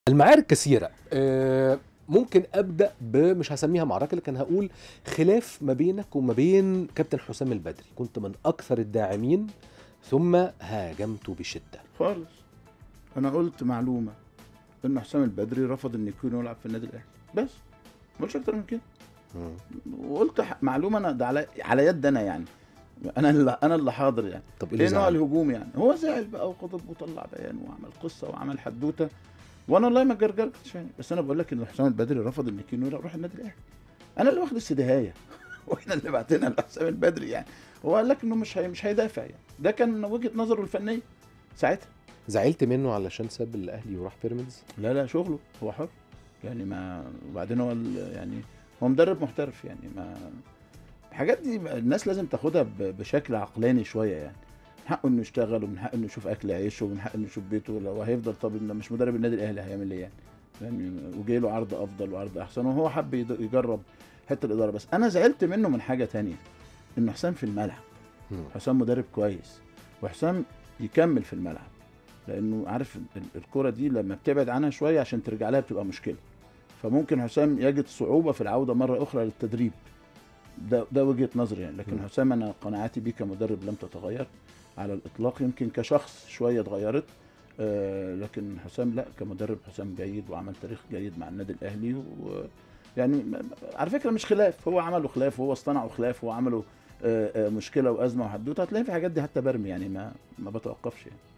المعارك كثيرة آه، ممكن ابدا بمش هسميها معركه لكن هقول خلاف ما بينك وما بين كابتن حسام البدري كنت من اكثر الداعمين ثم هاجمت بشده خالص انا قلت معلومه ان حسام البدري رفض ان يكون يلعب في النادي الاهلي بس ما قلتش اكتر من كده وقلت ح- معلومه انا ده على على يد انا يعني انا اللي انا اللي حاضر يعني طب ايه اللي ايه نوع زعل؟ الهجوم يعني هو زعل بقى وغضب وطلع بيان وعمل قصه وعمل حدوته وانا والله ما جرجرتش يعني بس انا بقول لك ان حسام البدري رفض ان كينو يروح النادي الاهلي انا اللي واخد السدهايه واحنا اللي بعتنا لحسام البدري يعني هو قال لك انه مش هي مش هيدافع يعني ده كان وجهه نظره الفنيه ساعتها زعلت منه علشان ساب الاهلي وراح بيراميدز لا لا شغله هو حر يعني ما وبعدين هو ال- يعني هو مدرب محترف يعني ما الحاجات دي الناس لازم تاخدها ب- بشكل عقلاني شويه يعني من حقه انه يشتغل ومن حقه انه يشوف اكل عيشه ومن حقه انه يشوف بيته لو هيفضل طب إنه مش مدرب النادي الاهلي هيعمل ايه يعني يعني وجاي له عرض افضل وعرض احسن وهو حب يد- يجرب حته الاداره بس انا زعلت منه من حاجه تانية انه حسام في الملعب مم. حسام مدرب كويس وحسام يكمل في الملعب لانه عارف ال- الكره دي لما بتبعد عنها شويه عشان ترجع لها بتبقى مشكله فممكن حسام يجد صعوبه في العوده مره اخرى للتدريب ده ده وجهه نظري يعني لكن مم. حسام انا قناعاتي بيه كمدرب لم تتغير على الاطلاق يمكن كشخص شويه اتغيرت آه لكن حسام لا كمدرب حسام جيد وعمل تاريخ جيد مع النادي الاهلي و يعني م- على فكره مش خلاف هو عملوا خلاف وهو اصطنعوا خلاف وهو عملوا آه، آه، مشكله وازمه وحدوته هتلاقي في الحاجات دي حتى برمي يعني ما ما بتوقفش يعني